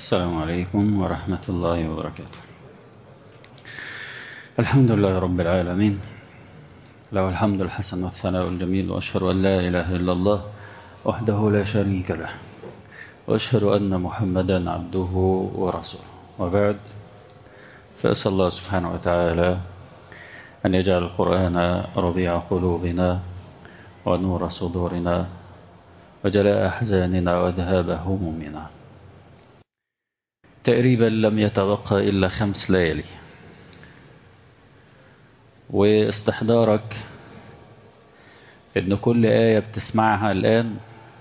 السلام عليكم ورحمة الله وبركاته الحمد لله رب العالمين له الحمد الحسن والثناء الجميل وأشهد أن لا إله إلا الله وحده لا شريك له وأشهد أن محمدا عبده ورسوله وبعد فأسأل الله سبحانه وتعالى أن يجعل القرآن ربيع قلوبنا ونور صدورنا وجلاء أحزاننا وذهاب همومنا تقريبا لم يتبقى إلا خمس ليالي واستحضارك ان كل آية بتسمعها الآن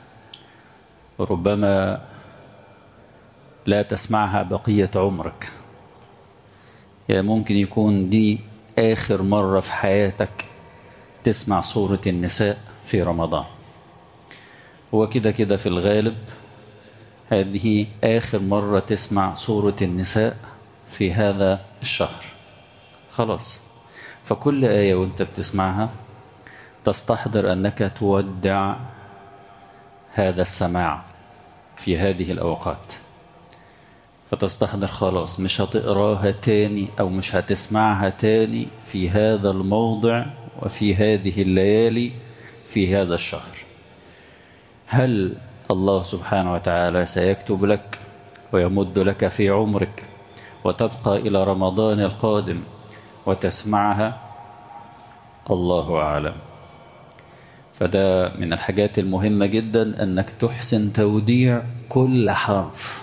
ربما لا تسمعها بقية عمرك يعني ممكن يكون دي آخر مرة في حياتك تسمع سورة النساء في رمضان هو كده كده في الغالب هذه آخر مرة تسمع سورة النساء في هذا الشهر خلاص فكل آية وانت بتسمعها تستحضر أنك تودع هذا السماع في هذه الأوقات فتستحضر خلاص مش هتقراها تاني أو مش هتسمعها تاني في هذا الموضع وفي هذه الليالي في هذا الشهر هل الله سبحانه وتعالى سيكتب لك ويمد لك في عمرك وتبقى إلى رمضان القادم وتسمعها الله أعلم فده من الحاجات المهمة جدا أنك تحسن توديع كل حرف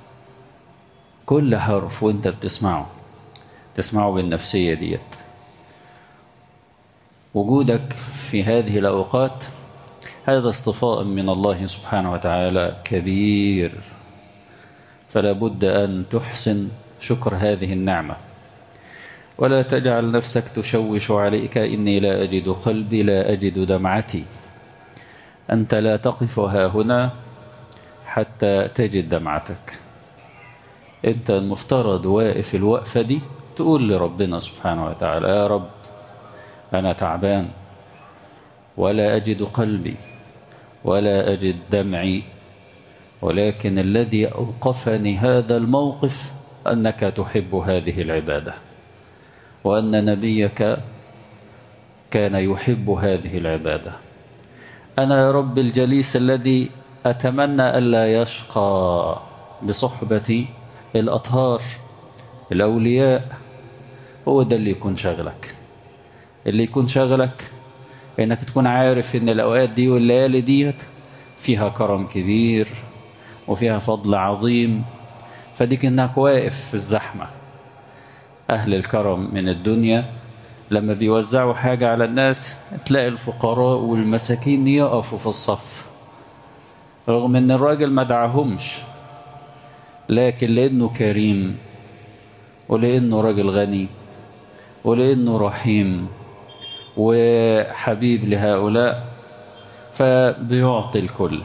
كل حرف وانت بتسمعه تسمعه بالنفسية ديت وجودك في هذه الأوقات هذا اصطفاء من الله سبحانه وتعالى كبير فلا بد أن تحسن شكر هذه النعمة ولا تجعل نفسك تشوش عليك إني لا أجد قلبي لا أجد دمعتي أنت لا تقف ها هنا حتى تجد دمعتك أنت المفترض واقف الوقفة دي تقول لربنا سبحانه وتعالى يا رب أنا تعبان ولا أجد قلبي ولا أجد دمعي ولكن الذي أوقفني هذا الموقف أنك تحب هذه العبادة وأن نبيك كان يحب هذه العبادة أنا يا رب الجليس الذي أتمنى ألا يشقى بصحبة الأطهار الأولياء هو ده اللي يكون شغلك اللي يكون شغلك انك تكون عارف ان الاوقات دي والليالي ديت فيها كرم كبير وفيها فضل عظيم فديك انك واقف في الزحمة اهل الكرم من الدنيا لما بيوزعوا حاجة على الناس تلاقي الفقراء والمساكين يقفوا في الصف رغم ان الراجل ما دعاهمش لكن لانه كريم ولانه راجل غني ولانه رحيم وحبيب لهؤلاء فبيعطي الكل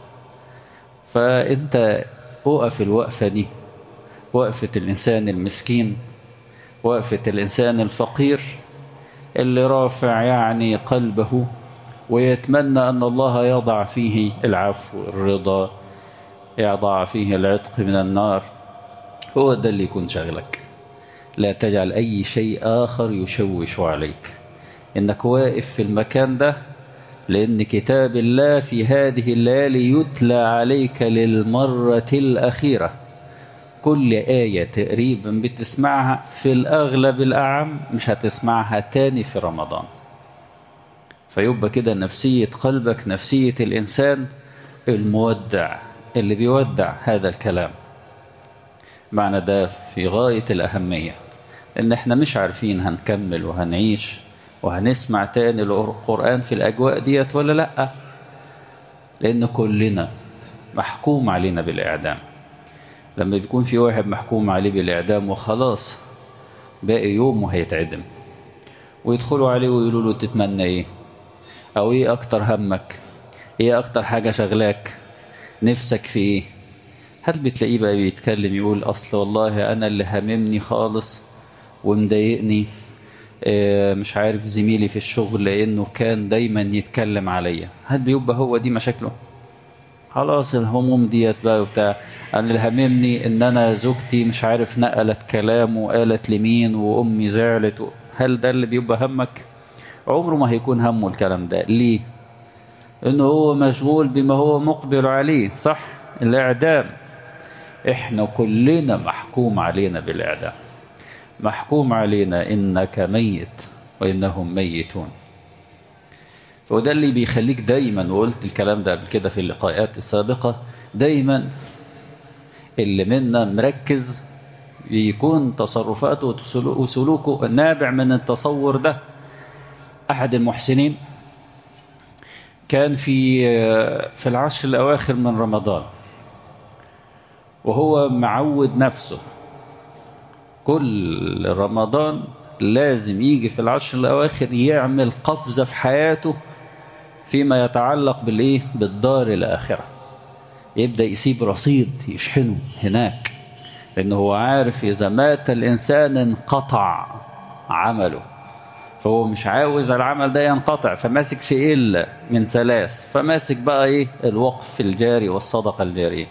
فانت وقف الوقفة دي وقفة الإنسان المسكين وقفة الإنسان الفقير اللي رافع يعني قلبه ويتمنى أن الله يضع فيه العفو الرضا يضع فيه العتق من النار هو ده اللي يكون شغلك لا تجعل أي شيء آخر يشوش عليك انك واقف في المكان ده لان كتاب الله في هذه الليالي يتلى عليك للمرة الأخيرة كل آية تقريبا بتسمعها في الأغلب الأعم مش هتسمعها تاني في رمضان فيبقى كده نفسية قلبك نفسية الإنسان المودع اللي بيودع هذا الكلام معنى ده في غاية الأهمية إن احنا مش عارفين هنكمل وهنعيش وهنسمع تاني القرآن في الأجواء ديت ولا لأ لأن كلنا محكوم علينا بالإعدام لما بيكون في واحد محكوم عليه بالإعدام وخلاص باقي يوم وهيتعدم ويدخلوا عليه ويقولوا له تتمنى ايه او ايه اكتر همك ايه اكتر حاجة شغلاك نفسك في ايه هل بتلاقيه بقى بيتكلم يقول اصل والله انا اللي هممني خالص ومضايقني مش عارف زميلي في الشغل لانه كان دايما يتكلم عليا هل بيبقى هو دي مشاكله خلاص الهموم ديت بقى وبتاع انا اللي هممني ان انا زوجتي مش عارف نقلت كلام وقالت لمين وامي زعلت و... هل ده اللي بيبقى همك عمره ما هيكون همه الكلام ده ليه انه هو مشغول بما هو مقبل عليه صح الاعدام احنا كلنا محكوم علينا بالاعدام محكوم علينا انك ميت وانهم ميتون وده اللي بيخليك دايما وقلت الكلام ده قبل كده في اللقاءات السابقة دايما اللي منا مركز يكون تصرفاته وسلوكه نابع من التصور ده أحد المحسنين كان في في العشر الأواخر من رمضان وهو معود نفسه كل رمضان لازم يجي في العشر الأواخر يعمل قفزة في حياته فيما يتعلق بالإيه بالدار الآخرة يبدأ يسيب رصيد يشحنه هناك لأنه هو عارف إذا مات الإنسان انقطع عمله فهو مش عاوز العمل ده ينقطع فماسك في إلا من ثلاث فماسك بقى إيه الوقف الجاري والصدقة الجارية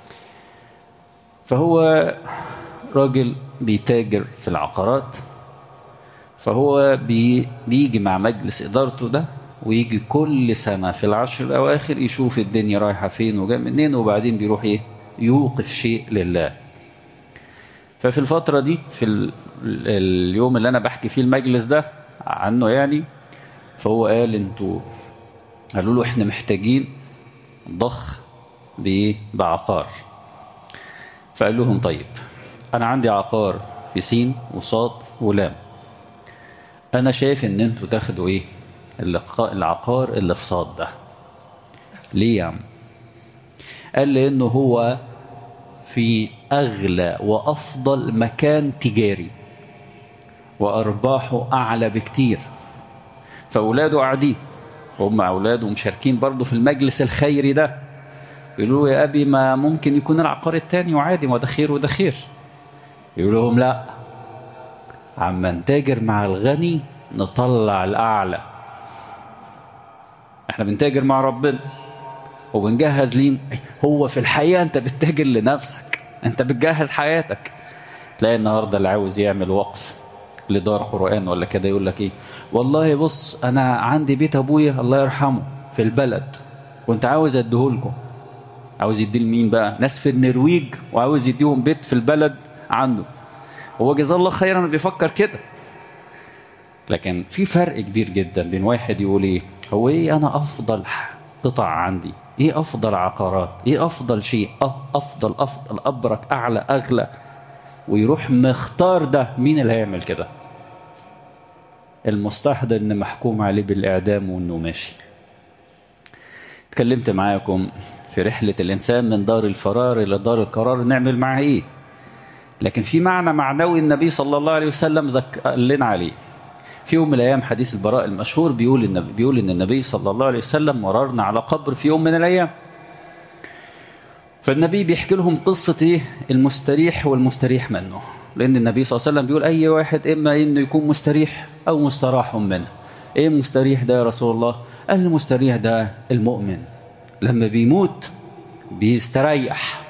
فهو راجل بيتاجر في العقارات فهو بي بيجي مع مجلس إدارته ده ويجي كل سنة في العشر الأواخر يشوف الدنيا رايحة فين وجاي منين وبعدين بيروح إيه يوقف شيء لله ففي الفترة دي في ال... اليوم اللي أنا بحكي فيه المجلس ده عنه يعني فهو قال انتوا قالوا له احنا محتاجين ضخ بإيه بعقار فقال لهم طيب أنا عندي عقار في سين وصاد ولام أنا شايف إن انتوا تاخدوا إيه العقار اللي في صاد ده ليه يا عم قال لأنه هو في أغلى وأفضل مكان تجاري وأرباحه أعلى بكتير فأولاده قاعدين هم أولاده مشاركين برضه في المجلس الخيري ده يقولوا له يا أبي ما ممكن يكون العقار التاني وعادي ما ده خير وده خير يقول لهم لا عما نتاجر مع الغني نطلع الأعلى احنا بنتاجر مع ربنا وبنجهز لين هو في الحقيقة انت بتتاجر لنفسك انت بتجهز حياتك تلاقي النهاردة اللي عاوز يعمل وقف لدار قرآن ولا كده يقول لك ايه والله بص انا عندي بيت ابويا الله يرحمه في البلد وانت عاوز اديهولكم عاوز يديه لمين بقى ناس في النرويج وعاوز يديهم بيت في البلد عنده هو جزاه الله خيرا بيفكر كده لكن في فرق كبير جدا بين واحد يقول ايه هو ايه انا افضل قطع عندي ايه افضل عقارات ايه افضل شيء افضل افضل ابرك اعلى اغلى ويروح مختار ده مين اللي هيعمل كده المستحضر ان محكوم عليه بالاعدام وانه ماشي اتكلمت معاكم في رحلة الانسان من دار الفرار الى دار القرار نعمل معاه ايه لكن في معنى معنوي النبي صلى الله عليه وسلم ذكر لنا عليه في يوم من الايام حديث البراء المشهور بيقول النبي بيقول ان النبي صلى الله عليه وسلم مررنا على قبر في يوم من الايام فالنبي بيحكي لهم قصة ايه المستريح والمستريح منه لان النبي صلى الله عليه وسلم بيقول اي واحد اما انه يكون مستريح او مستراح منه ايه المستريح ده يا رسول الله قال المستريح ده المؤمن لما بيموت بيستريح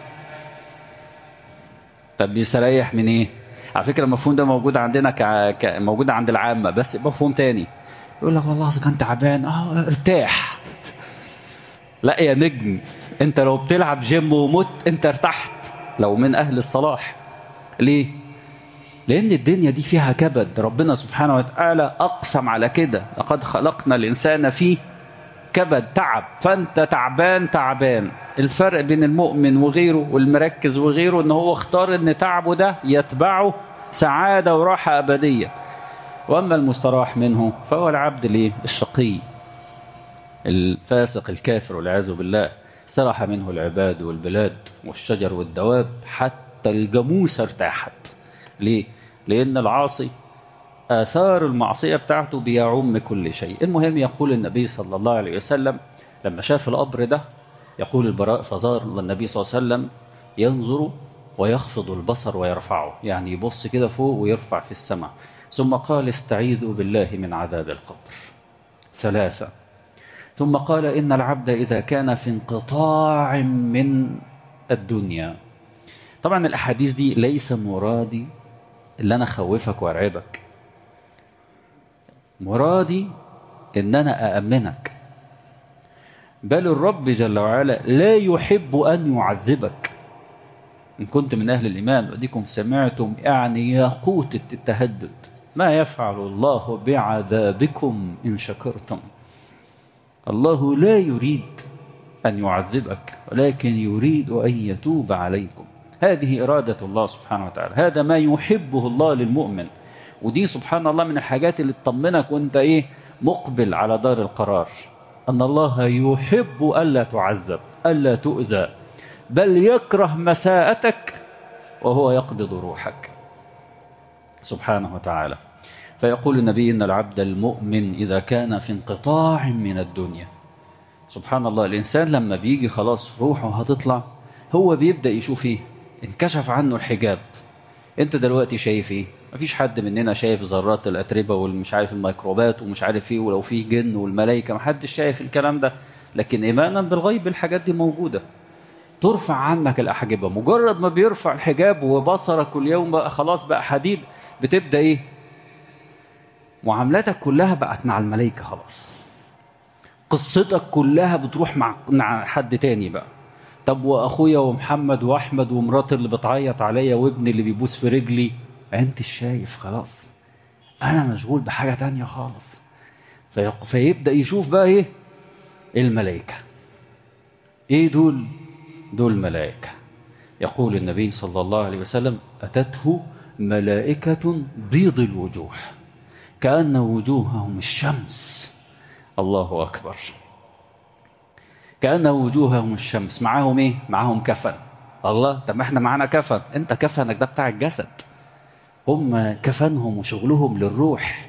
طب بيستريح من ايه على فكرة المفهوم ده موجود عندنا ك... ك... موجود عند العامة بس مفهوم تاني يقول لك والله كان تعبان اه ارتاح لا يا نجم انت لو بتلعب جيم ومت انت ارتحت لو من اهل الصلاح ليه لان الدنيا دي فيها كبد ربنا سبحانه وتعالى اقسم على كده لقد خلقنا الانسان فيه كبد تعب فانت تعبان تعبان الفرق بين المؤمن وغيره والمركز وغيره ان هو اختار ان تعبه ده يتبعه سعادة وراحة أبدية وأما المستراح منه فهو العبد ليه الشقي الفاسق الكافر والعياذ بالله استراح منه العباد والبلاد والشجر والدواب حتى الجاموسة ارتاحت ليه؟ لأن العاصي آثار المعصية بتاعته بيعم كل شيء المهم يقول النبي صلى الله عليه وسلم لما شاف القبر ده يقول البراء فزار النبي صلى الله عليه وسلم ينظر ويخفض البصر ويرفعه يعني يبص كده فوق ويرفع في السماء ثم قال استعيذوا بالله من عذاب القبر ثلاثة ثم قال إن العبد إذا كان في انقطاع من الدنيا طبعا الأحاديث دي ليس مرادي اللي أنا خوفك وأرعبك مرادي إن أنا أأمنك بل الرب جل وعلا لا يحب أن يعذبك إن كنت من أهل الإيمان وديكم سمعتم يعني ياقوت التهدد ما يفعل الله بعذابكم إن شكرتم الله لا يريد أن يعذبك ولكن يريد أن يتوب عليكم هذه إرادة الله سبحانه وتعالى هذا ما يحبه الله للمؤمن ودي سبحان الله من الحاجات اللي تطمنك وانت ايه مقبل على دار القرار أن الله يحب ألا تعذب ألا تؤذى بل يكره مساءتك وهو يقبض روحك سبحانه وتعالى فيقول النبي إن العبد المؤمن إذا كان في انقطاع من الدنيا سبحان الله الإنسان لما بيجي خلاص روحه هتطلع هو بيبدأ يشوف إيه انكشف عنه الحجاب انت دلوقتي شايف ايه مفيش حد مننا شايف ذرات الأتربة والمش عارف الميكروبات ومش عارف ايه ولو فيه جن والملائكة محدش شايف الكلام ده لكن إيمانا بالغيب الحاجات دي موجودة ترفع عنك الأحجبة مجرد ما بيرفع الحجاب وبصرك اليوم بقى خلاص بقى حديد بتبدأ ايه معاملاتك كلها بقت مع الملائكة خلاص قصتك كلها بتروح مع مع حد تاني بقى طب واخويا ومحمد واحمد ومراتي اللي بتعيط عليا وابني اللي بيبوس في رجلي انت شايف خلاص انا مشغول بحاجة تانية خالص في... فيبدأ يشوف بقى ايه الملائكة ايه دول دول ملائكة يقول النبي صلى الله عليه وسلم أتته ملائكة بيض الوجوه كأن وجوههم الشمس الله أكبر كأن وجوههم الشمس معاهم ايه معاهم كفن الله طب ما احنا معانا كفن انت كفنك ده بتاع الجسد هم كفنهم وشغلهم للروح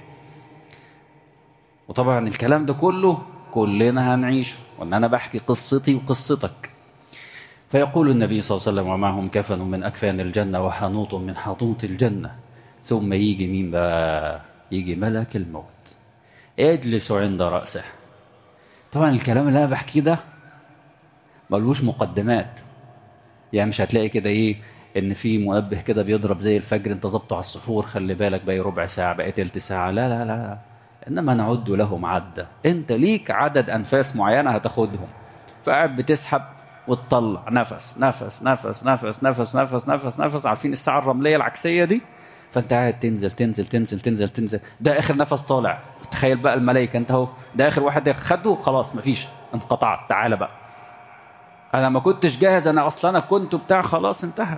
وطبعا الكلام ده كله كلنا هنعيشه وان انا بحكي قصتي وقصتك فيقول النبي صلى الله عليه وسلم ومعهم كفن من أكفان الجنة وحنوط من حنوط الجنة ثم يجي مين بقى يجي ملك الموت يجلس عند رأسه طبعا الكلام اللي أنا بحكيه ده ملوش مقدمات يعني مش هتلاقي كده ايه ان في منبه كده بيضرب زي الفجر انت ظبطه على السحور خلي بالك بقى ربع ساعة بقى تلت ساعة لا لا لا انما نعد لهم عدة انت ليك عدد انفاس معينة هتاخدهم فقاعد بتسحب وتطلع نفس نفس نفس نفس نفس نفس نفس نفس عارفين الساعة الرملية العكسية دي فانت قاعد تنزل تنزل تنزل تنزل تنزل ده اخر نفس طالع تخيل بقى الملائكة انت اهو ده اخر واحد خده خلاص مفيش انقطعت تعالى بقى انا ما كنتش جاهز انا اصلا انا كنت بتاع خلاص انتهى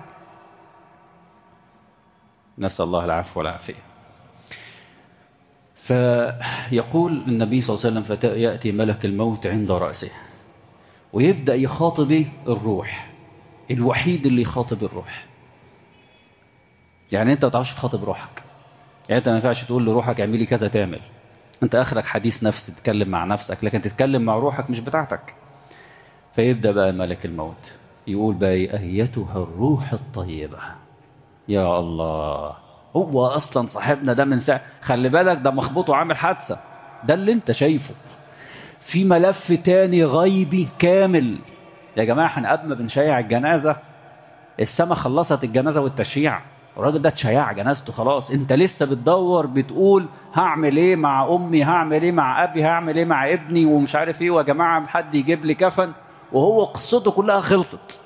نسأل الله العفو والعافية فيقول النبي صلى الله عليه وسلم فيأتي ملك الموت عند رأسه ويبدأ يخاطب الروح الوحيد اللي يخاطب الروح يعني انت ما تعرفش تخاطب روحك يعني انت ما ينفعش تقول لروحك اعملي كذا تعمل انت اخرك حديث نفس تتكلم مع نفسك لكن تتكلم مع روحك مش بتاعتك فيبدأ بقى ملك الموت يقول بقى ايتها الروح الطيبة يا الله هو اصلا صاحبنا ده من ساعة خلي بالك ده مخبوط وعامل حادثة ده اللي انت شايفه في ملف تاني غيبي كامل يا جماعة احنا قبل ما بنشيع الجنازة السما خلصت الجنازة والتشييع الراجل ده اتشيع جنازته خلاص انت لسه بتدور بتقول هعمل ايه مع امي هعمل ايه مع ابي هعمل ايه مع ابني ومش عارف ايه ويا جماعة حد يجيب لي كفن وهو قصته كلها خلصت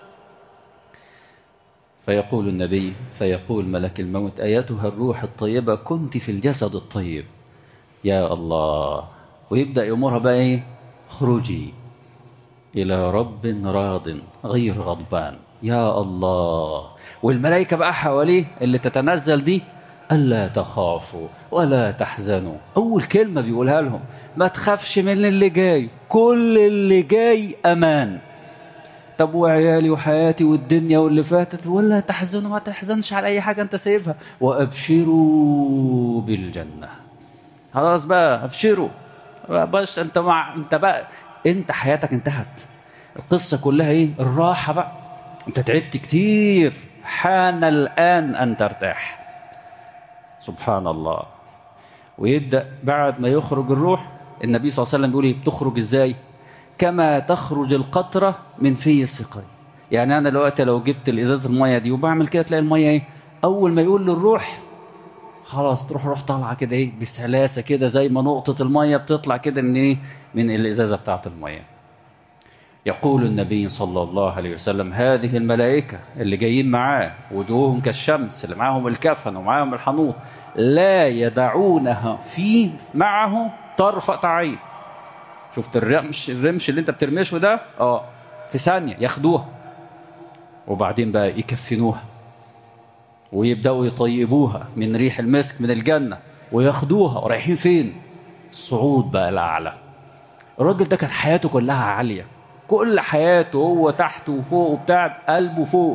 فيقول النبي فيقول ملك الموت ايتها الروح الطيبة كنت في الجسد الطيب يا الله ويبدأ يأمرها بقى ايه خروجي إلى رب راض غير غضبان يا الله والملائكة بقى حواليه اللي تتنزل دي ألا تخافوا ولا تحزنوا أول كلمة بيقولها لهم ما تخافش من اللي جاي كل اللي جاي أمان طب وعيالي وحياتي والدنيا واللي فاتت ولا تحزنوا ما تحزنش على أي حاجة أنت سايبها وأبشروا بالجنة خلاص بقى أبشروا بس انت مع انت بقى انت حياتك انتهت القصة كلها ايه الراحة بقى انت تعبت كتير حان الآن أن ترتاح سبحان الله ويبدأ بعد ما يخرج الروح النبي صلى الله عليه وسلم بيقول ايه بتخرج ازاي كما تخرج القطرة من في السقاي يعني انا دلوقتي لو جبت الازازه الميه دي وبعمل كده تلاقي الميه ايه اول ما يقول للروح خلاص تروح روح طالعه كده ايه بسلاسه كده زي ما نقطه الميه بتطلع كده من ايه من الازازه بتاعه الميه يقول النبي صلى الله عليه وسلم هذه الملائكة اللي جايين معاه وجوههم كالشمس اللي معاهم الكفن ومعاهم الحنوط لا يدعونها فيه معه طرفة عين شفت الرمش الرمش اللي انت بترمشه ده اه في ثانية ياخدوها وبعدين بقى يكفنوها ويبدأوا يطيبوها من ريح المسك من الجنة وياخدوها ورايحين فين الصعود بقى الأعلى الراجل ده كانت حياته كلها عالية كل حياته هو تحت وفوق وبتاع قلبه فوق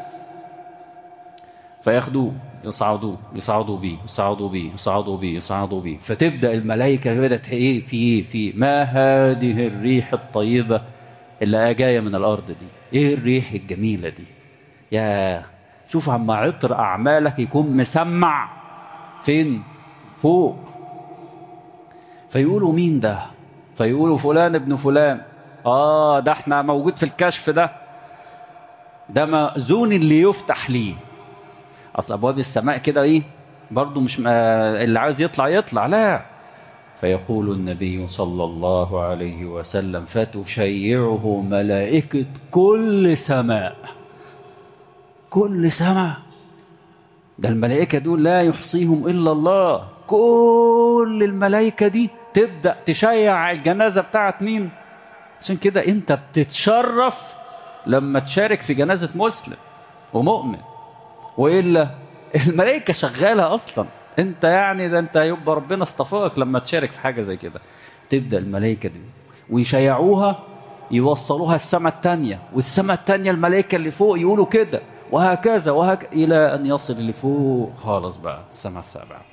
فياخدوه يصعدوه يصعدوا بيه يصعدوا بيه يصعدوا بيه يصعدوا بيه فتبدا الملائكه كده ايه في ايه في ما هذه الريح الطيبه اللي جايه من الارض دي ايه الريح الجميله دي يا شوف عما عطر اعمالك يكون مسمع فين فوق فيقولوا مين ده فيقولوا فلان ابن فلان اه ده احنا موجود في الكشف ده ده مأذون اللي يفتح ليه اصل ابواب السماء كده ايه برضو مش م... اللي عايز يطلع يطلع لا فيقول النبي صلى الله عليه وسلم فتشيعه ملائكة كل سماء كل سماء ده الملائكة دول لا يحصيهم إلا الله كل الملائكة دي تبدأ تشيع الجنازة بتاعت مين عشان كده انت بتتشرف لما تشارك في جنازة مسلم ومؤمن وإلا الملائكة شغالة أصلا انت يعني ده انت يبقى ربنا اصطفاك لما تشارك في حاجة زي كده تبدأ الملائكة دي ويشيعوها يوصلوها السماء التانية والسماء التانية الملائكة اللي فوق يقولوا كده وهكذا وهك إلى أن يصل اللي فوق خالص بقى السماء السابعة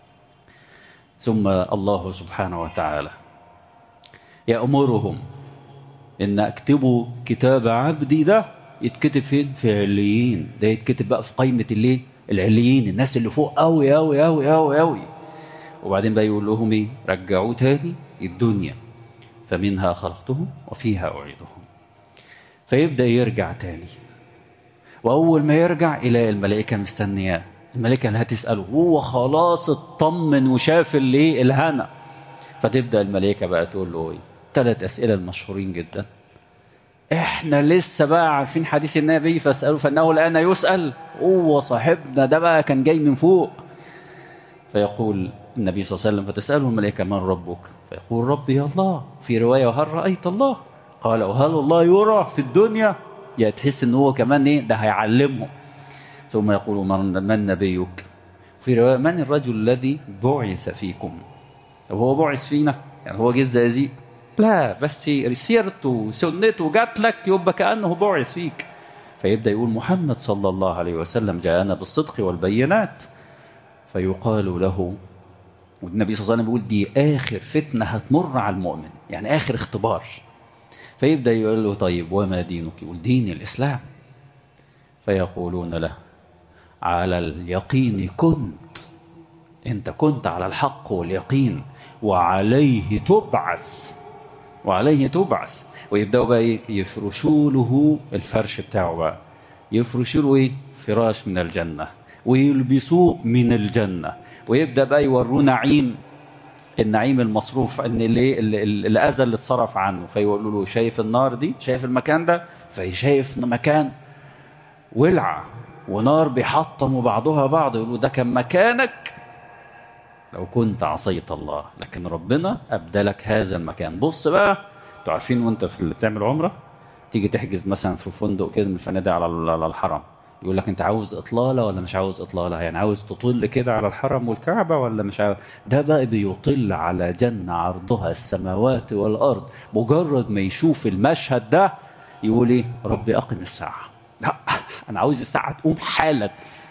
ثم الله سبحانه وتعالى يأمرهم إن أكتبوا كتاب عبدي ده يتكتب فين في عليين ده يتكتب بقى في قائمة الليه العليين الناس اللي فوق قوي قوي قوي قوي قوي وبعدين بقى يقول لهم ايه رجعوه تاني الدنيا فمنها خلقتهم وفيها أعيدهم فيبدأ يرجع تاني وأول ما يرجع إلى الملائكة مستنياه الملائكة اللي هتسأله هو خلاص اطمن وشاف اللي الهنا فتبدأ الملائكة بقى تقول له ايه ثلاث أسئلة المشهورين جدا احنا لسه بقى عارفين حديث النبي فاسألوا فانه الآن يسأل هو صاحبنا ده بقى كان جاي من فوق فيقول النبي صلى الله عليه وسلم فتسأله الملائكة من ربك فيقول ربي الله في رواية وهل رأيت الله قال وهل الله يرى في الدنيا يا تحس ان هو كمان ايه ده هيعلمه ثم يقول من, من نبيك في رواية من الرجل الذي بعث فيكم هو بعث فينا يعني هو جه زي لا بس سيرته وسنته جات لك يبقى كأنه بعث فيك فيبدأ يقول محمد صلى الله عليه وسلم جاءنا بالصدق والبينات فيقال له والنبي صلى الله عليه وسلم بيقول دي آخر فتنة هتمر على المؤمن يعني آخر اختبار فيبدأ يقول له طيب وما دينك يقول دين الإسلام فيقولون له على اليقين كنت انت كنت على الحق واليقين وعليه تبعث وعليه تبعث ويبدأوا بقى يفرشوا له الفرش بتاعه بقى يفرشوا له ايه فراش من الجنة ويلبسوه من الجنة ويبدأ بقى يوروا نعيم النعيم المصروف ان اللي الاذى اللي اتصرف عنه فيقولوا له شايف النار دي شايف المكان ده فشايف مكان ولع ونار بيحطموا بعضها بعض يقولوا ده كان مكانك لو كنت عصيت الله لكن ربنا أبدلك هذا المكان بص بقى انتوا عارفين وانت في اللي بتعمل عمرة تيجي تحجز مثلا في فندق كده من الفنادق على الحرم يقول لك انت عاوز اطلالة ولا مش عاوز اطلالة يعني عاوز تطل كده على الحرم والكعبة ولا مش عاوز ده بقى بيطل على جنة عرضها السماوات والارض مجرد ما يشوف المشهد ده يقول ايه ربي اقم الساعة لا انا عاوز الساعة تقوم حالا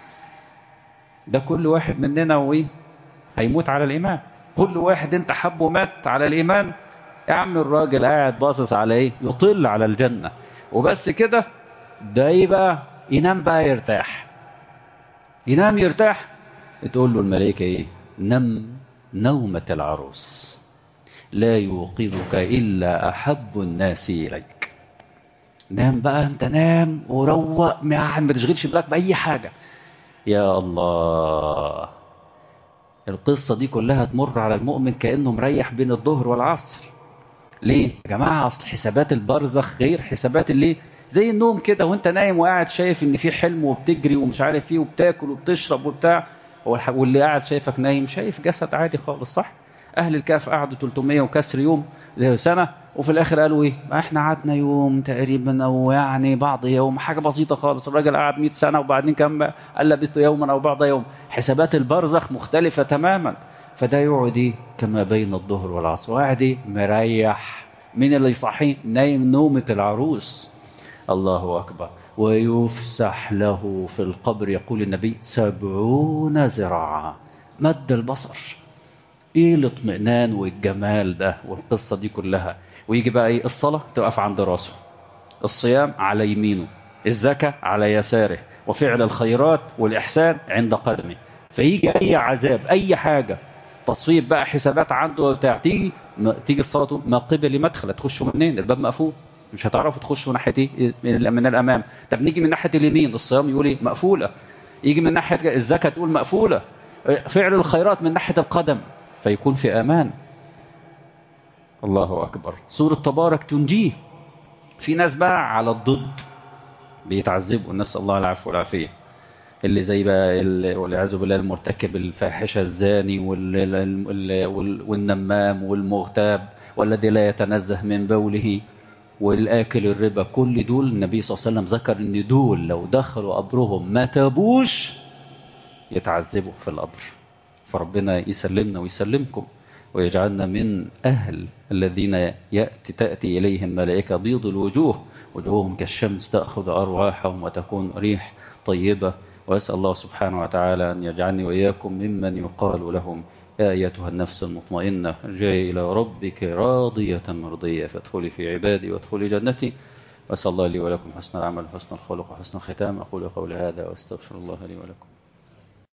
ده كل واحد مننا وايه هيموت على الإيمان كل واحد انت حبه مات على الإيمان يا عم الراجل قاعد باصص على ايه يطل على الجنة وبس كده ده يبقى ينام بقى يرتاح ينام يرتاح تقول له الملائكة ايه نم نومة العروس لا يوقظك إلا أحب الناس إليك نام بقى انت نام وروق ما ما تشغلش بالك بأي حاجة يا الله القصة دي كلها تمر على المؤمن كأنه مريح بين الظهر والعصر ليه يا جماعة أصل حسابات البرزخ غير حسابات اللي زي النوم كده وانت نايم وقاعد شايف ان في حلم وبتجري ومش عارف ايه وبتاكل وبتشرب وبتاع واللي قاعد شايفك نايم شايف جسد عادي خالص صح اهل الكهف قعدوا 300 وكسر يوم سنة وفي الاخر قالوا ايه ما احنا قعدنا يوم تقريبا او يعني بعض يوم حاجة بسيطة خالص الراجل قعد 100 سنة وبعدين كم قال لبثت يوما او بعض يوم حسابات البرزخ مختلفة تماما فده يقعد ايه كما بين الظهر والعصر وقاعد ايه مريح مين اللي يصحيه نايم نومة العروس الله أكبر ويفسح له في القبر يقول النبي سبعون ذراعا مد البصر ايه الاطمئنان والجمال ده والقصة دي كلها ويجي بقى ايه الصلاة تقف عند راسه الصيام على يمينه الزكاة على يساره وفعل الخيرات والإحسان عند قدمه فيجي أي عذاب أي حاجة تصويب بقى حسابات عنده وبتاع تيجي تيجي الصلاة ما قبل مدخل تخشوا منين الباب مقفول مش هتعرفوا تخشوا ناحية ايه من الأمام طب نيجي من ناحية اليمين الصيام يقول ايه مقفولة يجي من ناحية الزكاة تقول مقفولة فعل الخيرات من ناحية القدم فيكون في أمان الله أكبر سورة تبارك تنجيه في ناس بقى على الضد بيتعذبوا نسأل الله العفو والعافية اللي زي بقى والعياذ بالله المرتكب الفاحشة الزاني والنمام والمغتاب والذي لا يتنزه من بوله والآكل الربا كل دول النبي صلى الله عليه وسلم ذكر ان دول لو دخلوا قبرهم ما تابوش يتعذبوا في القبر فربنا يسلمنا ويسلمكم ويجعلنا من أهل الذين يأتي تأتي إليهم ملائكة بيض الوجوه وجوههم كالشمس تأخذ أرواحهم وتكون ريح طيبة وأسأل الله سبحانه وتعالى أن يجعلني وإياكم ممن يقال لهم يا أيتها النفس المطمئنة ارجعي إلى ربك راضية مرضية فادخلي في عبادي وادخلي جنتي وأسأل الله لي ولكم حسن العمل وحسن الخلق وحسن الختام أقول قولي هذا وأستغفر الله لي ولكم